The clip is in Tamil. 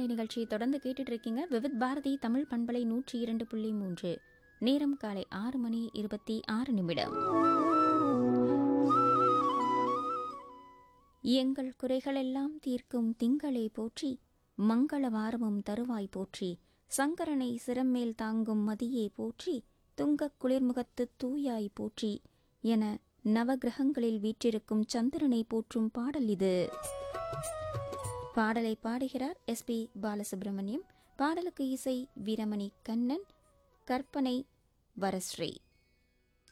நிகழ்ச்சியை தொடர்ந்து கேட்டுட்டு இருக்கீங்க விவித் பாரதி தமிழ் பண்பலை நூற்றி இரண்டு புள்ளி மூன்று நேரம் காலை ஆறு மணி இருபத்தி ஆறு நிமிடம் எங்கள் குறைகளெல்லாம் தீர்க்கும் திங்களை போற்றி மங்கள வாரமும் தருவாய் போற்றி சங்கரனை சிரமேல் தாங்கும் மதியே போற்றி துங்கக் குளிர்முகத்து தூயாய் போற்றி என நவகிரகங்களில் வீற்றிருக்கும் சந்திரனை போற்றும் பாடல் இது பாடலை பாடுகிறார் எஸ் பி பாலசுப்ரமணியம் பாடலுக்கு இசை வீரமணி கண்ணன் கற்பனை வரஸ்ரீ